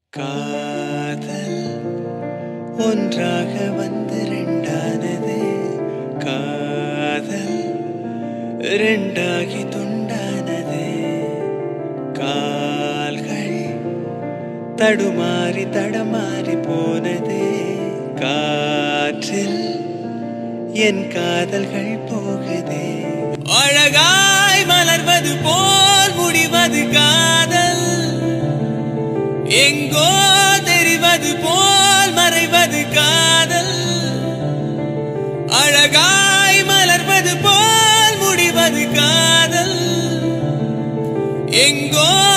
காதல் ஒன்றாக வந்து ரெண்டானது காதல் ரெண்டாகி துண்டானது கால்கள் தடுமாறி தடமாறி போனது காற்றில் என் காதல்கள் போகுதே அழகாய் மலர்வது போல் முடிவது காதல் எங்கோ தெரிவது போல் மறைவது காதல் அழகாய் மலர்வது போல் முடிவது காதல் எங்கோ